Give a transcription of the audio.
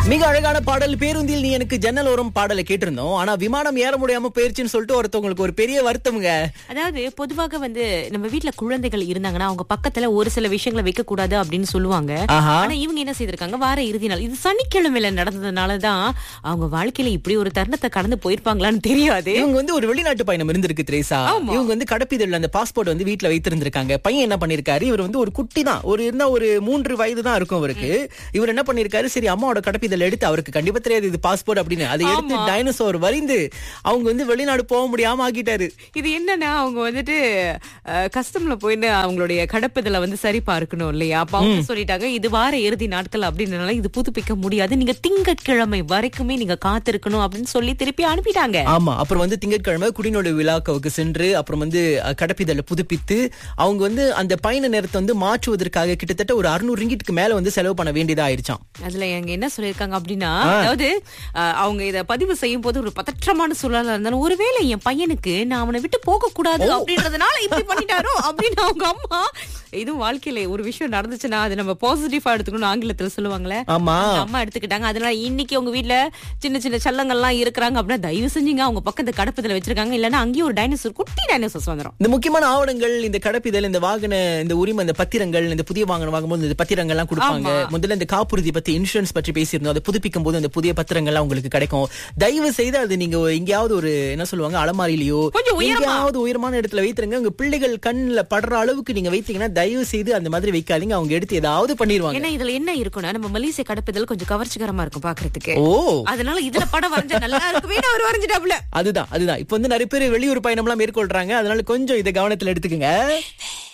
மிக அழகான பாடல் பேருந்தில் நீ எனக்கு ஜன்னல் ஓரம் பாடலை கேட்டிருந்தோம் ஆனா விமானம் ஏற முடியாம போயிருச்சுன்னு சொல்லிட்டு ஒருத்தவங்களுக்கு ஒரு பெரிய வருத்தம்ங்க அதாவது பொதுவாக வந்து நம்ம வீட்ல குழந்தைகள் இருந்தாங்கன்னா அவங்க பக்கத்துல ஒரு சில விஷயங்களை வைக்க கூடாது அப்படின்னு சொல்லுவாங்க ஆஹா ஆனா இவங்க என்ன செய்திருக்காங்க வார இறுதி நாள் இது சனிக்கிழமையில நடந்ததுனாலதான் அவங்க வாழ்க்கையில இப்படி ஒரு தருணத்தை கடந்து போயிருப்பாங்களான்னு தெரியாது இவங்க வந்து ஒரு வெளிநாட்டு பயணம் இருந்திருக்கு திரேசா இவங்க வந்து கடப்பிதழ்ல அந்த பாஸ்போர்ட் வந்து வீட்ல வைத்திருந்திருக்காங்க பையன் என்ன பண்ணிருக்காரு இவர் வந்து ஒரு குட்டி தான் ஒரு இருந்தா ஒரு மூன்று வயது தான் இருக்கும் அவருக்கு இவர் என்ன பண்ணிருக்காரு சரி அம்மாவோட கடப்பிதழ் எடுத்து அவருக்கு கண்டிப்பா தெரியாது இது பாஸ்போர்ட் அப்படின்னு அதை எடுத்து டைனோசர் வரைந்து அவங்க வந்து வெளிநாடு போக முடியாம ஆக்கிட்டாரு இது என்னன்னா அவங்க வந்துட்டு கஸ்டம்ல போயிட்டு அவங்களுடைய கடப்புதல வந்து சரி பார்க்கணும் இல்லையா அப்ப அவங்க சொல்லிட்டாங்க இது வார இறுதி நாட்கள் அப்படின்றனால இது புதுப்பிக்க முடியாது நீங்க திங்கட்கிழமை வரைக்குமே நீங்க காத்திருக்கணும் அப்படின்னு சொல்லி திருப்பி அனுப்பிட்டாங்க ஆமா அப்புறம் வந்து திங்கட்கிழமை குடிநோடு விழாக்களுக்கு சென்று அப்புறம் வந்து அஹ், கடப்பிதழை புதுப்பித்து அவங்க வந்து அந்த பயண நேரத்தை வந்து மாற்றுவதற்காக கிட்டத்தட்ட ஒரு அறுநூறு ரிங்கிட்டுக்கு மேல வந்து செலவு பண்ண வேண்டியதா ஆயிருச்சாம் அதுல எங்க என்ன சொல்லிருக்காங்க அப்படின்னா அதாவது அஹ், அவங்க இத பதிவு செய்யும் போது ஒரு பதற்றமான சூழலா இருந்தாலும் ஒருவேளை என் பையனுக்கு நான் அவனை விட்டு போக கூடாது அப்படின்றதுனால இப்படி பண்ணிட்டாரோ அப்படின்னு அவங்க அம்மா இதுவும் வாழ்க்கையில ஒரு விஷயம் நடந்துச்சுன்னா அது நம்ம பாசிட்டிவா எடுத்துக்கணும் ஆங்கிலத்துல சொல்லுவாங்களே ஆமா அந்த அம்மா எடுத்துக்கிட்டாங்க அதனால இன்னைக்கு உங்க வீட்ல சின்ன சின்ன செல்லங்கள்லாம் இருக்கிறாங்க அப்படின்னா தயவு செஞ்சுங்க அவங்க பக்கத்து கடப்பத்துல வச்சிருக்காங்க இல்லன்னா அங்கேயும் ஒரு டைனோசர் குட்டி டைனோசர்ஸ் வந்துரும் இந்த முக்கியமான ஆவணங்கள் இந்த கடப்பிதழ் இந்த வாகன இந்த உரிமை இந்த பத்திரங்கள் இந்த புதிய வாகனம் வாங்கும்போது இந்த பத்திரங்கள் எல்லாம் கொடுப்பாங்க முதல்ல இந்த காப்புறுதி பத்தி இன்சூரன்ஸ் பற்றி பேசியிருந்தோம் அதை புதுப்பிக்கும் போது அந்த புதிய பத்திரங்கள்லாம் உங்களுக்கு கிடைக்கும் தயவு செய்து அது நீங்க எங்கேயாவது ஒரு என்ன சொல்லுவாங்க அலமாரியிலயோ கொஞ்சம் உயரமா. எங்கேயாவது உயரமான இடத்துல வைத்திருங்க உங்க பிள்ளைகள் கண்ணுல படுற அளவுக்கு நீங்க வைத்தீங்கன்னா தயவு செய்து அந்த மாதிரி வைக்காதீங்க அவங்க எடுத்து ஏதாவது பண்ணிடுவாங்க ஏன்னா இதுல என்ன இருக்கும்னா நம்ம மலேசிய கடப்பதல் கொஞ்சம் கவர்ச்சிகரமா இருக்கும் பாக்குறதுக்கு ஓ அதனால இதுல படம் வரைஞ்சா நல்லா இருக்குமே அவர் வரைஞ்சிட்டாப்ல அதுதான் அதுதான் இப்ப வந்து நிறைய பேர் வெளியூர் பயணம்லாம் மேற்கொள்றாங்க அதனால கொஞ்சம் இதை கவனத்துல எடுத்துக்கங்க